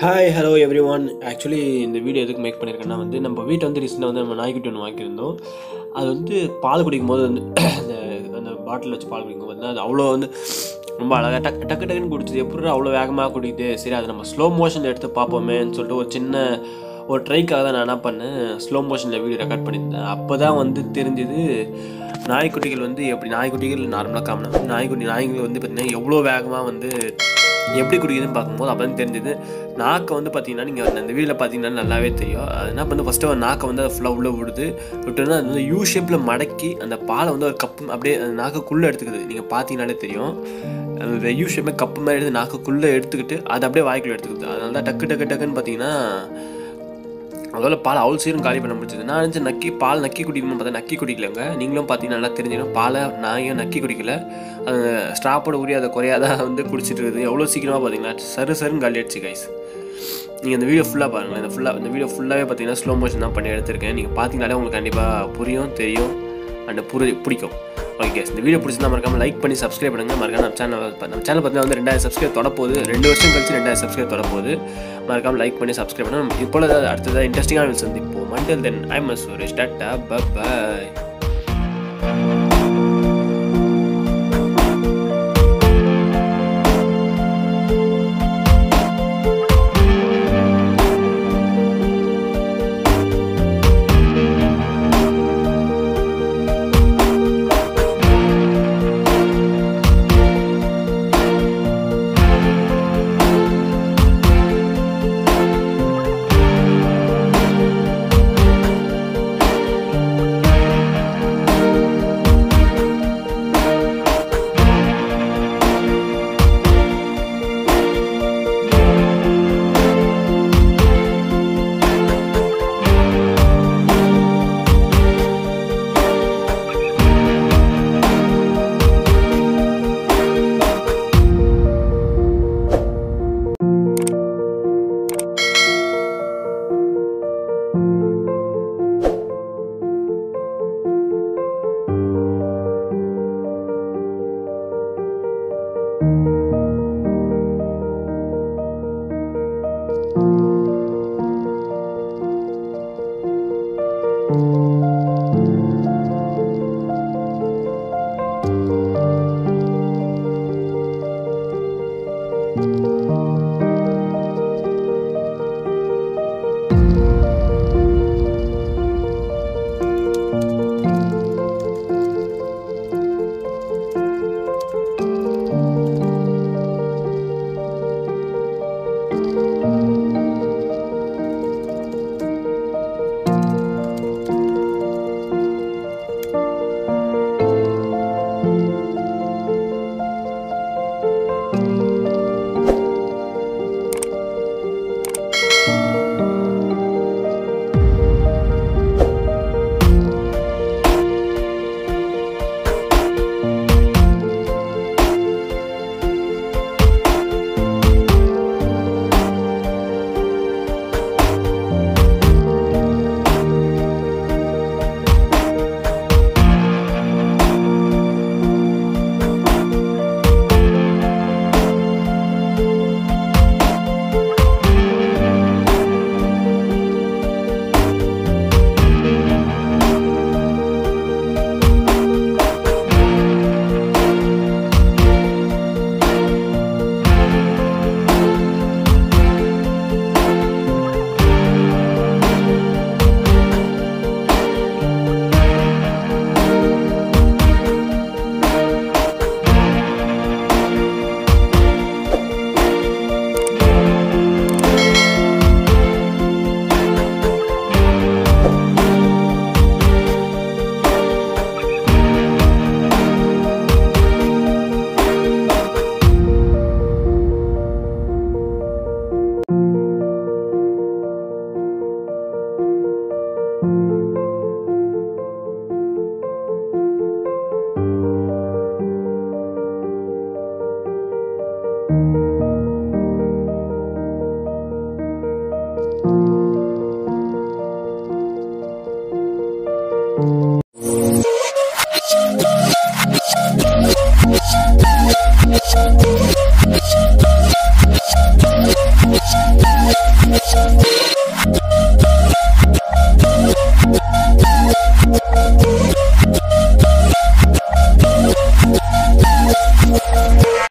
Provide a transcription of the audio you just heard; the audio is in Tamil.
hi hello every one actually இந்த வீடியோ எதுக்கு மேக் பண்ணியிருக்கேன்னா வந்து நம்ம வீட்டை வந்து ரீசெண்டாக வந்து நம்ம நாய்க்குட்டி ஒன்று வாங்கியிருந்தோம் அது வந்து பால் குடிக்கும் போது வந்து அந்த அந்த பாட்டில் வச்சு பால் குடிக்கும் போது அது அவ்வளோ வந்து ரொம்ப அழகாக டக்கு டக்கு டக்குன்னு குடிச்சது எப்படி அவ்வளோ வேகமாக குடிக்குது சரி அதை நம்ம ஸ்லோ மோஷனில் எடுத்து பார்ப்போமேன்னு சொல்லிட்டு ஒரு சின்ன ஒரு ட்ரைக்காக தான் நான் என்ன பண்ணேன் ஸ்லோ மோஷனில் வீடியோ ரெக்கார்ட் பண்ணியிருந்தேன் அப்போ தான் வந்து தெரிஞ்சது நாய்க்குட்டிகள் வந்து எப்படி நாய்க்குட்டிகள் நார்மலாக காமனாக நாய்க்குட்டி நாய்கள் வந்து பார்த்திங்கன்னா எவ்வளோ வேகமாக வந்து எப்படி குடிக்குதுன்னு பார்க்கும்போது அப்போ தான் தெரிஞ்சது நாக்கை வந்து பார்த்தீங்கன்னா நீங்கள் அந்த வீடியோவில் பார்த்தீங்கன்னா நல்லாவே தெரியும் அது என்ன பண்ணு ஃபஸ்ட்டு ஒரு நாக்கை வந்து அது ஃபுல்லாக உள்ளே விடுது விட்டோன்னா அது வந்து யூ ஷேப்பில் மடக்கி அந்த பாலை வந்து ஒரு கப்பு அப்படியே அந்த நாக்குக்குள்ளே எடுத்துக்குது நீங்கள் பார்த்தீங்கனாலே தெரியும் அந்த யூ ஷேப்பில் கப்பு மாதிரி எடுத்து நாக்குக்குள்ளே எடுத்துக்கிட்டு அதை அப்படியே வாய்க்குள்ளே எடுத்துக்குது அதனால தான் டக்கு டக்கு டக்குன்னு பார்த்தீங்கன்னா அதோட பால் அவ்வளோ சீரும் காலி பண்ண முடிச்சது நான் நினச்சி நக்கி பால் நக்கி குடிக்கணும்னு பார்த்தா நக்கி குடிக்கலங்க நீங்களும் பார்த்தீங்கன்னா நல்லா தெரிஞ்சுக்கணும் பாலை நாயும் நக்கி குடிக்கல அந்த ஸ்டாப்போட உரியாத குறையாத வந்து குடிச்சிட்டு இருக்குது எவ்வளோ சீக்கிரமாக பார்த்தீங்கன்னா சரு சருன்னு காலி அடிச்சு கைஸ் நீங்கள் இந்த வீடியோ ஃபுல்லாக பாருங்களேன் இந்த ஃபுல்லாக இந்த வீடியோ ஃபுல்லாகவே பார்த்தீங்கன்னா ஸ்லோ மோஷன் தான் பண்ணி எடுத்திருக்கேன் நீங்கள் பார்த்தீங்கனாலே உங்களுக்கு கண்டிப்பாக புரியும் தெரியும் அண்ட் புரி பிடிக்கும் ஓகே கேஸ் இந்த வீடியோ பிடிச்சிருந்தா மறக்காம லைக் பண்ணி சப்ஸ்கிரைப் பண்ணுங்க மறக்காம நம்ம சேனல் நம்ம சேனல் பார்த்தீங்கன்னா வந்து ரெண்டாயிரம் சப்ஸ்கிரைப் தொட போகுது ரெண்டு வருஷம் கழிச்சு ரெண்டாயிரம் சப்ஸ்கிரைப் தொட போகுது மறக்காம லைக் பண்ணி சப்ஸ்கிரைப் பண்ணணும் இப்போ அடுத்ததாக இன்ட்ரெஸ்டிங்கான வீடியோ சந்திப்போம் Mandal then I must Suresh tata bye thank you